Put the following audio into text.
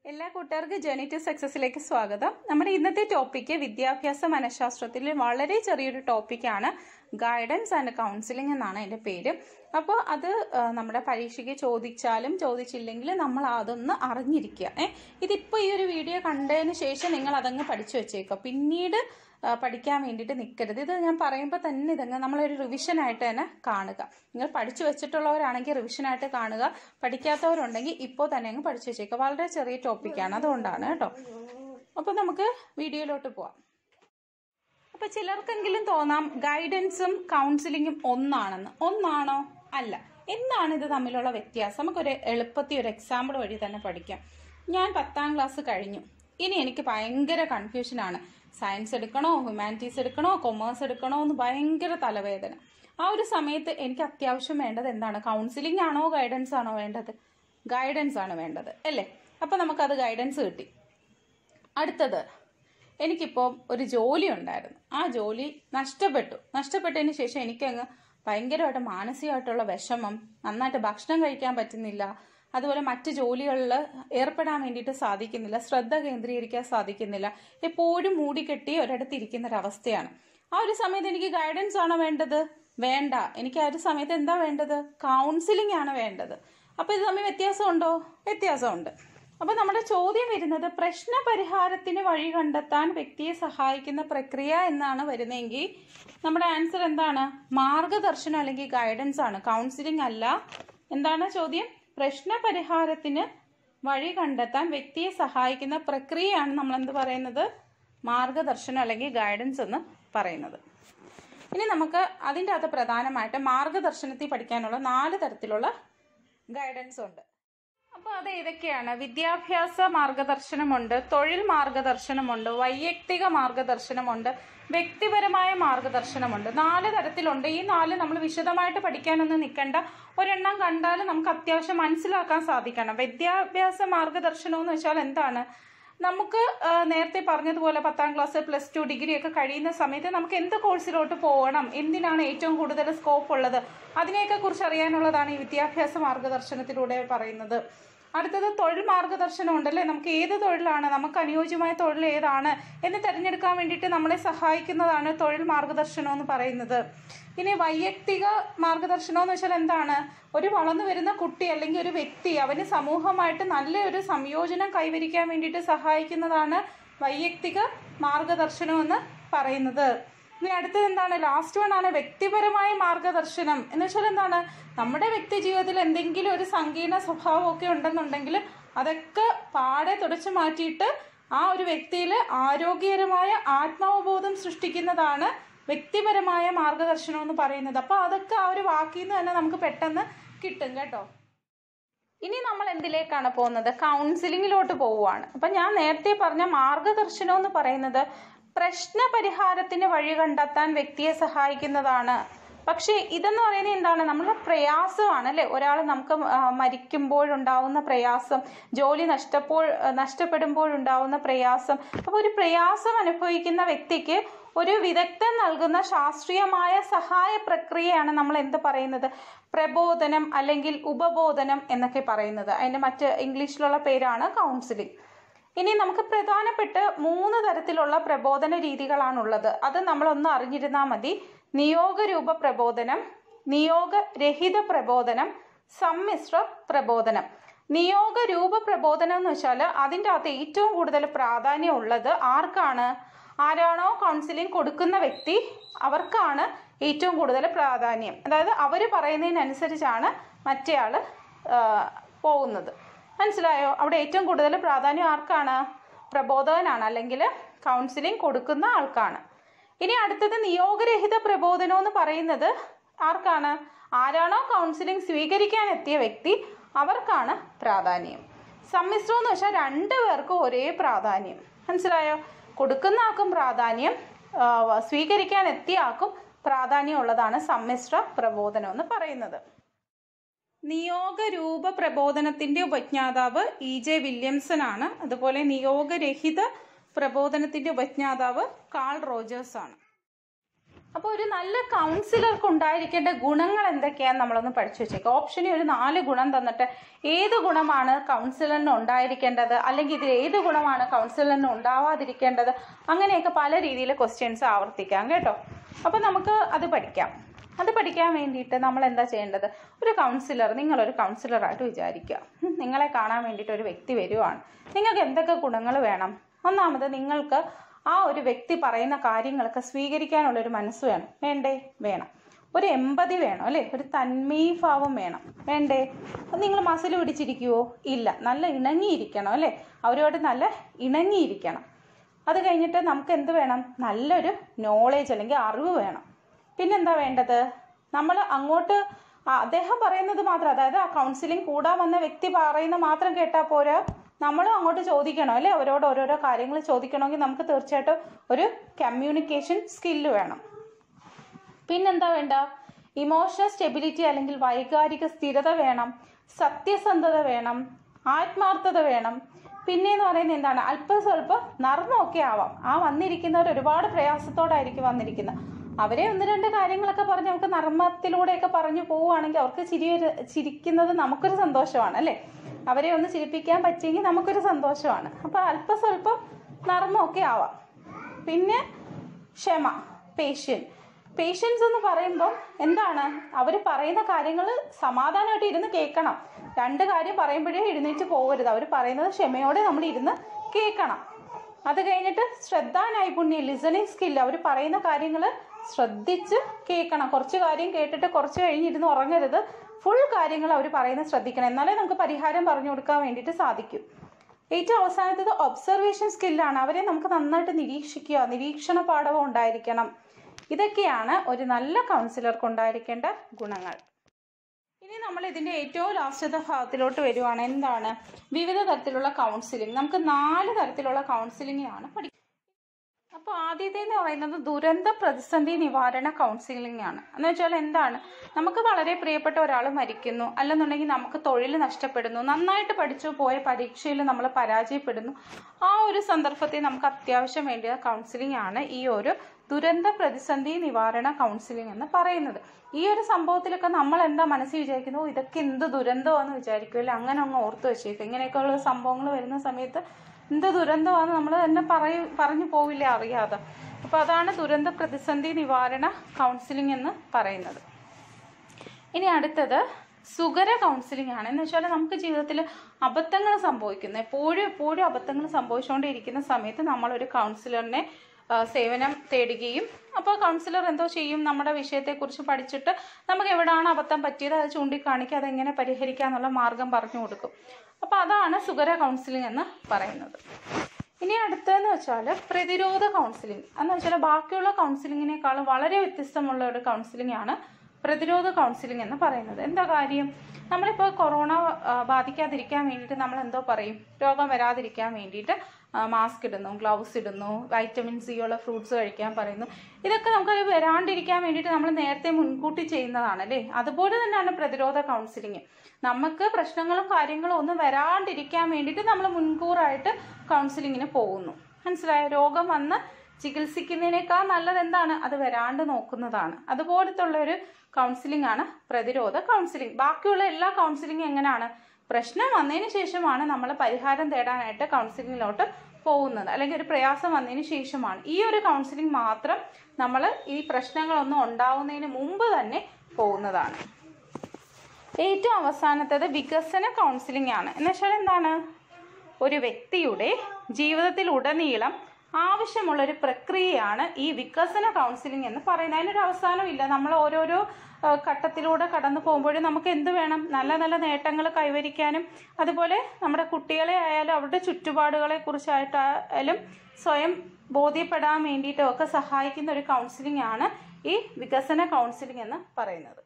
എല്ലാ കൂട്ടുകാർക്കും journey to സക്സസിലേക്ക് സ്വാഗതം നമ്മുടെ ഇന്നത്തെ ടോപ്പിക്ക് വിദ്യാഭ്യാസ മനഃശാസ്ത്രത്തിൽ വളരെ ചെറിയൊരു ടോപ്പിക്കാണ് ഗൈഡൻസ് ആൻഡ് കൗൺസിലിംഗ് എന്നാണ് അതിന്റെ പേര് അപ്പോൾ അത് ആ, നമ്മുടെ പരീക്ഷയ്ക്ക് ചോദിച്ചാലും ചോദിച്ചില്ലെങ്കിലും നമ്മൾ അതൊന്ന് അറിഞ്ഞിരിക്കുക ഏ ഇതിപ്പോൾ ഈ ഒരു വീഡിയോ കണ്ടതിന് ശേഷം നിങ്ങൾ അതങ്ങ് പഠിച്ചു വെച്ചേക്കുക പിന്നീട് ആ, പഠിക്കാൻ വേണ്ടിയിട്ട് നിൽക്കരുത് ഇത് ഞാൻ പറയുമ്പോൾ തന്നെ ഇതങ്ങ് നമ്മളൊരു റിവിഷനായിട്ട് തന്നെ കാണുക നിങ്ങൾ പഠിച്ചു വെച്ചിട്ടുള്ളവരാണെങ്കിൽ റിവിഷനായിട്ട് കാണുക പഠിക്കാത്തവരുണ്ടെങ്കിൽ ഇപ്പോൾ തന്നെ അങ്ങ് പഠിച്ചു വെച്ചേക്കുക വളരെ ചെറിയ ടോപ്പിക്കാണ് അതുകൊണ്ടാണ് കേട്ടോ അപ്പോൾ നമുക്ക് വീഡിയോയിലോട്ട് പോവാം അപ്പൊ ചിലർക്കെങ്കിലും തോന്നാം ഗൈഡൻസും കൗൺസിലിങ്ങും ഒന്നാണെന്ന് ഒന്നാണോ അല്ല എന്താണ് ഇത് തമ്മിലുള്ള വ്യത്യാസം നമുക്കൊരു എളുപ്പത്തിൽ ഒരു എക്സാമ്പിൾ വഴി തന്നെ പഠിക്കാം ഞാൻ പത്താം ക്ലാസ് കഴിഞ്ഞു ഇനി എനിക്ക് ഭയങ്കര കൺഫ്യൂഷനാണ് സയൻസ് എടുക്കണോ ഹ്യൂമാനിറ്റീസ് എടുക്കണോ കൊമേഴ്സ് എടുക്കണോ എന്ന് ഭയങ്കര തലവേദന ആ ഒരു സമയത്ത് എനിക്ക് അത്യാവശ്യം വേണ്ടത് എന്താണ് കൗൺസിലിംഗ് ആണോ ഗൈഡൻസ് ആണോ വേണ്ടത് ഗൈഡൻസ് ആണ് വേണ്ടത് അല്ലേ അപ്പൊ നമുക്കത് ഗൈഡൻസ് കിട്ടി അടുത്തത് എനിക്കിപ്പോൾ ഒരു ജോലി ഉണ്ടായിരുന്നു ആ ജോലി നഷ്ടപ്പെട്ടു നഷ്ടപ്പെട്ടതിന് ശേഷം എനിക്കങ്ങ് ഭയങ്കരമായിട്ട് മാനസികമായിട്ടുള്ള വിഷമം നന്നായിട്ട് ഭക്ഷണം കഴിക്കാൻ പറ്റുന്നില്ല അതുപോലെ മറ്റ് ജോലികളിൽ ഏർപ്പെടാൻ വേണ്ടിയിട്ട് സാധിക്കുന്നില്ല ശ്രദ്ധ കേന്ദ്രീകരിക്കാൻ സാധിക്കുന്നില്ല എപ്പോഴും മൂടിക്കെട്ടി ഒരിടത്ത് ഇരിക്കുന്ന ഒരവസ്ഥയാണ് ആ ഒരു സമയത്ത് എനിക്ക് ഗൈഡൻസ് ആണോ വേണ്ടത് വേണ്ട എനിക്ക് ആ ഒരു സമയത്ത് എന്താ വേണ്ടത് കൗൺസിലിംഗ് ആണ് വേണ്ടത് അപ്പൊ ഇത് തമ്മിൽ വ്യത്യാസമുണ്ടോ വ്യത്യാസമുണ്ട് അപ്പൊ നമ്മുടെ ചോദ്യം വരുന്നത് പ്രശ്ന പരിഹാരത്തിന് വഴി കണ്ടെത്താൻ വ്യക്തിയെ സഹായിക്കുന്ന പ്രക്രിയ എന്നാണ് വരുന്നതെങ്കിൽ നമ്മുടെ ആൻസർ എന്താണ് മാർഗദർശനം അല്ലെങ്കിൽ ഗൈഡൻസ് ആണ് കൗൺസിലിംഗ് അല്ല എന്താണ് ചോദ്യം പ്രശ്ന പരിഹാരത്തിന് വഴി കണ്ടെത്താൻ വ്യക്തിയെ സഹായിക്കുന്ന പ്രക്രിയയാണ് നമ്മൾ എന്ത് പറയുന്നത് മാർഗദർശനം അല്ലെങ്കിൽ ഗൈഡൻസ് എന്ന് പറയുന്നത് ഇനി നമുക്ക് അതിൻ്റെ അകത്ത് പ്രധാനമായിട്ട് മാർഗദർശനത്തിൽ പഠിക്കാനുള്ള നാല് തരത്തിലുള്ള ഗൈഡൻസ് ഉണ്ട് അപ്പോൾ അത് ഏതൊക്കെയാണ് വിദ്യാഭ്യാസ മാർഗദർശനമുണ്ട് തൊഴിൽ മാർഗദർശനമുണ്ട് വൈയക്തിക മാർഗദർശനമുണ്ട് വ്യക്തിപരമായ മാർഗദർശനമുണ്ട് നാല് തരത്തിലുണ്ട് ഈ നാല് നമ്മൾ വിശദമായിട്ട് പഠിക്കാനൊന്നും നിൽക്കണ്ട ഒരെണ്ണം കണ്ടാൽ നമുക്ക് അത്യാവശ്യം മനസ്സിലാക്കാൻ സാധിക്കണം വിദ്യാഭ്യാസ മാർഗദർശനം എന്ന് വെച്ചാൽ എന്താണ് നമുക്ക് ആ, നേരത്തെ പറഞ്ഞതുപോലെ പത്താം ക്ലാസ് പ്ലസ് ടു ഡിഗ്രി ഒക്കെ കഴിയുന്ന സമയത്ത് നമുക്ക് എന്ത് കോഴ്സിലോട്ട് പോകണം എന്തിനാണ് ഏറ്റവും കൂടുതൽ സ്കോപ്പ് ഉള്ളത് അതിനെയൊക്കെ കുറിച്ച് അറിയാനുള്ളതാണ് ഈ വിദ്യാഭ്യാസ മാർഗദർശനത്തിലൂടെ പറയുന്നത് അടുത്തത് തൊഴിൽ മാർഗദർശനം ഉണ്ടല്ലേ നമുക്ക് ഏത് തൊഴിലാണ് നമുക്ക് അനുയോജ്യമായ തൊഴിൽ ഏതാണ് എന്ന് തിരഞ്ഞെടുക്കാൻ വേണ്ടിയിട്ട് നമ്മളെ സഹായിക്കുന്നതാണ് തൊഴിൽ മാർഗദർശനം എന്ന് പറയുന്നത് ഇനി വൈയക്തിക മാർഗദർശനം എന്ന് വെച്ചാൽ എന്താണ് ഒരു വളർന്നു വരുന്ന കുട്ടി അല്ലെങ്കിൽ ഒരു വ്യക്തി അവന് സമൂഹമായിട്ട് നല്ലൊരു സംയോജനം കൈവരിക്കാൻ വേണ്ടിയിട്ട് സഹായിക്കുന്നതാണ് വൈയക്തിക മാർഗദർശനം എന്ന് പറയുന്നത് ഇനി അടുത്തത് എന്താണ് ലാസ്റ്റ് വൺ ആണ് വ്യക്തിപരമായ മാർഗദർശനം എന്ന് വെച്ചാൽ എന്താണ് നമ്മുടെ വ്യക്തി ജീവിതത്തിൽ എന്തെങ്കിലും ഒരു സങ്കീർണ സ്വഭാവമൊക്കെ ഉണ്ടെന്നുണ്ടെങ്കിൽ അതൊക്കെ പാടെ തുടച്ചു മാറ്റിയിട്ട് ആ ഒരു വ്യക്തിയിൽ ആരോഗ്യകരമായ ആത്മാവബോധം സൃഷ്ടിക്കുന്നതാണ് വ്യക്തിപരമായ മാർഗദർശനം എന്ന് പറയുന്നത് അപ്പോൾ അതൊക്കെ ആ ഒരു വാക്കിൽ നിന്ന് തന്നെ നമുക്ക് പെട്ടെന്ന് കിട്ടും കേട്ടോ ഇനി നമ്മൾ എന്തിലേക്കാണ് പോകുന്നത് കൗൺസിലിങ്ങിലോട്ട് പോവുകയാണ് അപ്പം ഞാൻ നേരത്തെ പറഞ്ഞ മാർഗദർശനം എന്ന് പറയുന്നത് പ്രശ്ന പരിഹാരത്തിന് വഴി കണ്ടെത്താൻ വ്യക്തിയെ സഹായിക്കുന്നതാണ് പക്ഷേ ഇതെന്ന് പറയുന്നത് എന്താണ് നമ്മുടെ പ്രയാസമാണ് അല്ലെ ഒരാൾ നമുക്ക് ആ, മരിക്കുമ്പോഴുണ്ടാവുന്ന പ്രയാസം ജോലി നഷ്ടപ്പോൾ നഷ്ടപ്പെടുമ്പോഴുണ്ടാവുന്ന പ്രയാസം അപ്പോൾ ഒരു പ്രയാസം അനുഭവിക്കുന്ന വ്യക്തിക്ക് ഒരു വിദഗ്ധൻ നൽകുന്ന ശാസ്ത്രീയമായ സഹായ പ്രക്രിയയാണ് നമ്മൾ എന്ത് പറയുന്നത് പ്രബോധനം അല്ലെങ്കിൽ ഉപബോധനം എന്നൊക്കെ പറയുന്നത് അതിന്റെ മറ്റ് ഇംഗ്ലീഷിലുള്ള പേരാണ് കൗൺസിലിംഗ് ഇനി നമുക്ക് പ്രധാനപ്പെട്ട് മൂന്ന് തരത്തിലുള്ള പ്രബോധന രീതികളാണുള്ളത് അത് നമ്മളൊന്ന് അറിഞ്ഞിരുന്നാൽ മതി നിയോഗരൂപ പ്രബോധനം നിയോഗരഹിത പ്രബോധനം സമ്മിശ്ര പ്രബോധനം നിയോഗരൂപ പ്രബോധനം എന്ന് വെച്ചാൽ അതിൻ്റെ അകത്ത് ഏറ്റവും കൂടുതൽ പ്രാധാന്യം ഉള്ളത് ആർക്കാണ് ആരാണോ കൗൺസിലിംഗ് കൊടുക്കുന്ന വ്യക്തി അവർക്കാണ് ഏറ്റവും കൂടുതൽ പ്രാധാന്യം അതായത് അവർ പറയുന്നതിനനുസരിച്ചാണ് മറ്റേയാൾ പോകുന്നത് മനസ്സിലായോ അവിടെ ഏറ്റവും കൂടുതൽ പ്രാധാന്യം ആർക്കാണ് പ്രബോധകനാണ് അല്ലെങ്കിൽ കൗൺസിലിംഗ് കൊടുക്കുന്ന ആൾക്കാണ് ഇനി അടുത്തത് നിയോഗരഹിത പ്രബോധനം എന്ന് പറയുന്നത് ആർക്കാണ് ആരാണോ കൗൺസിലിംഗ് സ്വീകരിക്കാൻ എത്തിയ വ്യക്തി അവർക്കാണ് പ്രാധാന്യം സമ്മിശ്രം എന്ന് വെച്ചാൽ രണ്ടു പേർക്കും ഒരേ പ്രാധാന്യം മനസ്സിലായോ കൊടുക്കുന്ന ആൾക്കും പ്രാധാന്യം ആ, സ്വീകരിക്കാൻ എത്തിയ ആൾക്കും പ്രാധാന്യം ഉള്ളതാണ് സമ്മിശ്ര പ്രബോധനം എന്ന് പറയുന്നത് നിയോഗരൂപ പ്രബോധനത്തിന്റെ ഉപജ്ഞാതാവ് ഇ ജെ വില്യംസൺ ആണ് അതുപോലെ നിയോഗരഹിത പ്രബോധനത്തിന്റെ ഉപജ്ഞാതാവ് കാൾ റോജേഴ്സ് ആണ് അപ്പോൾ ഒരു നല്ല കൗൺസിലർക്ക് ഉണ്ടായിരിക്കേണ്ട ഗുണങ്ങൾ എന്തൊക്കെയാന്ന് നമ്മളൊന്ന് പഠിച്ചു വെച്ചേക്കാം ഓപ്ഷനിൽ ഒരു നാല് ഗുണം തന്നിട്ട് ഏത് ഗുണമാണ് കൗൺസിലറിന് ഉണ്ടായിരിക്കേണ്ടത് അല്ലെങ്കിൽ ഇതിൽ ഏത് ഗുണമാണ് കൗൺസിലറിന് ഉണ്ടാവാതിരിക്കേണ്ടത് അങ്ങനെയൊക്കെ പല രീതിയിൽ ക്വസ്റ്റ്യൻസ് ആവർത്തിക്കാം കേട്ടോ അപ്പോൾ നമുക്ക് അത് പഠിക്കാം അത് പഠിക്കാൻ വേണ്ടിയിട്ട് നമ്മൾ എന്താ ചെയ്യേണ്ടത് ഒരു കൗൺസിലർ നിങ്ങളൊരു കൗൺസിലറായിട്ട് വിചാരിക്കുക ഉം, നിങ്ങളെ കാണാൻ വേണ്ടിയിട്ട് ഒരു വ്യക്തി വരുവാണ് നിങ്ങൾക്ക് എന്തൊക്കെ ഗുണങ്ങൾ വേണം ഒന്നാമത് നിങ്ങൾക്ക് ആ ഒരു വ്യക്തി പറയുന്ന കാര്യങ്ങളൊക്കെ സ്വീകരിക്കാനുള്ളൊരു മനസ്സ് വേണം വേണ്ടേ വേണം ഒരു എമ്പതി വേണം അല്ലേ ഒരു തന്മയീഭാവം വേണം വേണ്ടേ നിങ്ങൾ മസിൽ പിടിച്ചിരിക്കുവോ ഇല്ല നല്ല ഇണങ്ങിയിരിക്കണം അല്ലേ അവരോട് നല്ല ഇണങ്ങിയിരിക്കണം അത് കഴിഞ്ഞിട്ട് നമുക്ക് എന്ത് വേണം നല്ലൊരു നോളേജ് അല്ലെങ്കിൽ അറിവ് വേണം പിന്നെന്താ വേണ്ടത് നമ്മൾ അങ്ങോട്ട് ആ, അദ്ദേഹം പറയുന്നത് മാത്രം അതായത് ആ കൗൺസിലിംഗ് കൂടാൻ വന്ന വ്യക്തി പറയുന്ന മാത്രം കേട്ടാൽ പോരാ നമ്മളും അങ്ങോട്ട് ചോദിക്കണം അല്ലേ അവരോട് ഓരോരോ കാര്യങ്ങൾ ചോദിക്കണമെങ്കിൽ നമുക്ക് തീർച്ചയായിട്ടും ഒരു കമ്മ്യൂണിക്കേഷൻ സ്കില്ല് വേണം പിന്നെന്താ വേണ്ട ഇമോഷണൽ സ്റ്റെബിലിറ്റി അല്ലെങ്കിൽ വൈകാരിക സ്ഥിരത വേണം സത്യസന്ധത വേണം ആത്മാർത്ഥത വേണം പിന്നെ എന്ന് പറയുന്നത് എന്താണ് അല്പം സ്വല്പം നർമ്മമൊക്കെ ആവാം ആ വന്നിരിക്കുന്നവർ ഒരുപാട് പ്രയാസത്തോടായിരിക്കും വന്നിരിക്കുന്നത് അവരെ ഒന്ന് രണ്ട് കാര്യങ്ങളൊക്കെ പറഞ്ഞ് നമുക്ക് നർമ്മത്തിലൂടെയൊക്കെ പറഞ്ഞു പോവുകയാണെങ്കിൽ അവർക്ക് ചിരി വരു- ചിരിക്കുന്നത് നമുക്കൊരു സന്തോഷമാണ് അല്ലേ അവരെ ഒന്ന് ചിരിപ്പിക്കാൻ പറ്റിയെങ്കിൽ നമുക്കൊരു സന്തോഷമാണ് അപ്പോൾ അല്പം സ്വല്പം നർമ്മമൊക്കെ ആവാം പിന്നെ ക്ഷമ പേഷ്യൻ പേഷ്യൻസ് എന്ന് പറയുമ്പം എന്താണ് അവർ പറയുന്ന കാര്യങ്ങൾ സമാധാനമായിട്ട് ഇരുന്ന് കേൾക്കണം രണ്ട് കാര്യം പറയുമ്പോഴേ എഴുന്നേറ്റ് പോകരുത് അവർ പറയുന്നത് ക്ഷമയോടെ നമ്മൾ ഇരുന്ന് കേൾക്കണം അത് കഴിഞ്ഞിട്ട് ശ്രദ്ധാ നൈപുണ്യം ലിസണിങ് സ്കില്ല് അവർ പറയുന്ന കാര്യങ്ങൾ ശ്രദ്ധിച്ച് കേൾക്കണം കുറച്ച് കാര്യം കേട്ടിട്ട് കുറച്ച് കഴിഞ്ഞിരുന്ന് ഉറങ്ങരുത് ഫുൾ കാര്യങ്ങൾ അവർ പറയുന്നത് ശ്രദ്ധിക്കണം എന്നാലേ നമുക്ക് പരിഹാരം പറഞ്ഞു കൊടുക്കാൻ വേണ്ടിയിട്ട് സാധിക്കും ഏറ്റവും അവസാനത്തത് ഒബ്സർവേഷൻ സ്കില്ലാണ് അവരെ നമുക്ക് നന്നായിട്ട് നിരീക്ഷിക്കുക നിരീക്ഷണ പാഠവും ഉണ്ടായിരിക്കണം ഇതൊക്കെയാണ് ഒരു നല്ല കൗൺസിലർക്ക് ഉണ്ടായിരിക്കേണ്ട ഗുണങ്ങൾ ഇനി നമ്മൾ ഇതിന്റെ ഏറ്റവും ലാസ്റ്റത്തെ ഭാഗത്തിലോട്ട് വരുവാണ് എന്താണ് വിവിധ തരത്തിലുള്ള കൗൺസിലിംഗ് നമുക്ക് നാല് തരത്തിലുള്ള കൗൺസിലിംഗ് ആണ് പഠിക്കുന്നത് അപ്പോൾ ആദ്യത്തെ എന്ന് പറയുന്നത് ദുരന്ത പ്രതിസന്ധി നിവാരണ കൗൺസിലിംഗ് ആണ് എന്ന് വെച്ചാൽ എന്താണ് നമുക്ക് വളരെ പ്രിയപ്പെട്ട ഒരാൾ മരിക്കുന്നു അല്ലെന്നുണ്ടെങ്കിൽ നമുക്ക് തൊഴിൽ നഷ്ടപ്പെടുന്നു നന്നായിട്ട് പഠിച്ചു പോയ പരീക്ഷയിൽ നമ്മൾ പരാജയപ്പെടുന്നു ആ ഒരു സന്ദർഭത്തിൽ നമുക്ക് അത്യാവശ്യം വേണ്ടിയ കൗൺസിലിംഗ് ആണ് ഈ ഒരു ദുരന്ത പ്രതിസന്ധി നിവാരണ കൗൺസിലിംഗ് എന്ന് പറയുന്നത് ഈ ഒരു സംഭവത്തിലൊക്കെ നമ്മൾ എന്താ മനസ്സിൽ വിചാരിക്കുന്നു "ഓ, ഇതൊക്കെ എന്ത് ദുരന്തമാണെന്ന് വിചാരിക്കുമല്ലോ അങ്ങനെ അങ്ങ് ഓർത്ത് വെച്ചേക്കും ഇങ്ങനെയൊക്കെയുള്ള സംഭവങ്ങൾ വരുന്ന സമയത്ത് എന്ത് ദുരന്തമാണ് നമ്മൾ തന്നെ പറയ പറഞ്ഞു പോവില്ല അറിയാതെ അപ്പോൾ അതാണ് ദുരന്ത പ്രതിസന്ധി നിവാരണ കൗൺസിലിംഗ് എന്ന് പറയുന്നത് ഇനി അടുത്തത് സുഗര കൗൺസിലിംഗ് ആണ് എന്ന് വെച്ചാൽ നമുക്ക് ജീവിതത്തിൽ അബദ്ധങ്ങൾ സംഭവിക്കുന്നു എപ്പോഴും എപ്പോഴും അബദ്ധങ്ങൾ സംഭവിച്ചുകൊണ്ടിരിക്കുന്ന സമയത്ത് നമ്മളൊരു കൗൺസിലറിനെ ആ, സേവനം തേടുകയും അപ്പോൾ കൗൺസിലർ എന്തോ ചെയ്യും നമ്മുടെ വിഷയത്തെക്കുറിച്ച് പഠിച്ചിട്ട് നമുക്ക് എവിടെയാണ് അബദ്ധം പറ്റിയത് അത് ചൂണ്ടിക്കാണിക്കുക അതെങ്ങനെ പരിഹരിക്കുക എന്നുള്ള മാർഗം പറഞ്ഞു കൊടുക്കും അപ്പോൾ അതാണ് സുഗര കൗൺസിലിംഗ് എന്ന് പറയുന്നത് ഇനി അടുത്തതെന്ന് വെച്ചാൽ പ്രതിരോധ കൗൺസിലിംഗ് എന്ന് വെച്ചാൽ ബാക്കിയുള്ള കൗൺസിലിങ്ങിനേക്കാളും വളരെ വ്യത്യസ്തമുള്ള ഒരു കൗൺസിലിംഗ് ആണ് പ്രതിരോധ കൗൺസിലിംഗ് എന്ന് പറയുന്നത് എന്താ കാര്യം നമ്മളിപ്പോൾ കൊറോണ ആ, ബാധിക്കാതിരിക്കാൻ വേണ്ടിയിട്ട് നമ്മൾ എന്തോ പറയും രോഗം വരാതിരിക്കാൻ വേണ്ടിയിട്ട് മാസ്ക് ഇടുന്നു ഗ്ലൗസ് ഇടുന്നു വൈറ്റമിൻ സി ഉള്ള ഫ്രൂട്ട്സ് കഴിക്കാൻ പറയുന്നു ഇതൊക്കെ നമുക്കത് വരാണ്ടിരിക്കാൻ വേണ്ടിയിട്ട് നമ്മൾ നേരത്തെ മുൻകൂട്ടി ചെയ്യുന്നതാണ് അല്ലേ അതുപോലെ തന്നെയാണ് പ്രതിരോധ കൗൺസിലിംഗ് നമുക്ക് പ്രശ്നങ്ങളും കാര്യങ്ങളും ഒന്നും വരാണ്ടിരിക്കാൻ വേണ്ടിയിട്ട് നമ്മൾ മുൻകൂറായിട്ട് കൗൺസിലിങ്ങിന് പോകുന്നു മനസ്സിലായോ രോഗം വന്ന് ചികിത്സിക്കുന്നതിനേക്കാൾ നല്ലത് എന്താണ് അത് വരാണ്ട് നോക്കുന്നതാണ് അതുപോലത്തെ ഉള്ള ഒരു കൗൺസിലിംഗ് ആണ് പ്രതിരോധ കൗൺസിലിംഗ് ബാക്കിയുള്ള എല്ലാ കൗൺസിലിംഗ് എങ്ങനെയാണ് പ്രശ്നം വന്നതിന് ശേഷമാണ് നമ്മൾ പരിഹാരം തേടാനായിട്ട് കൗൺസിലിങ്ങിലോട്ട് പോകുന്നത് അല്ലെങ്കിൽ ഒരു പ്രയാസം വന്നതിന് ശേഷമാണ് ഈ ഒരു കൗൺസിലിംഗ് മാത്രം നമ്മൾ ഈ പ്രശ്നങ്ങളൊന്നും ഉണ്ടാവുന്നതിന് മുമ്പ് തന്നെ പോകുന്നതാണ് ഏറ്റവും അവസാനത്തേത് വികസന കൗൺസിലിംഗ് ആണ് എന്ന് വെച്ചാൽ എന്താണ് ഒരു വ്യക്തിയുടെ ജീവിതത്തിൽ ഉടനീളം ആവശ്യമുള്ള ഒരു പ്രക്രിയയാണ് ഈ വികസന കൗൺസിലിംഗ് എന്ന് പറയുന്നത് അതിനൊരു അവസാനമില്ല നമ്മൾ ഓരോരോ ആ, ഘട്ടത്തിലൂടെ കടന്നു പോകുമ്പോഴും നമുക്ക് എന്ത് വേണം നല്ല നല്ല നേട്ടങ്ങൾ കൈവരിക്കാനും അതുപോലെ നമ്മുടെ കുട്ടികളെ ആയാലും അവരുടെ ചുറ്റുപാടുകളെ കുറിച്ചായിട്ടായാലും സ്വയം ബോധ്യപ്പെടാൻ വേണ്ടിയിട്ടും ഒക്കെ സഹായിക്കുന്ന ഒരു കൗൺസിലിംഗ് ആണ് ഈ വികസന കൗൺസിലിംഗ് എന്ന് പറയുന്നത്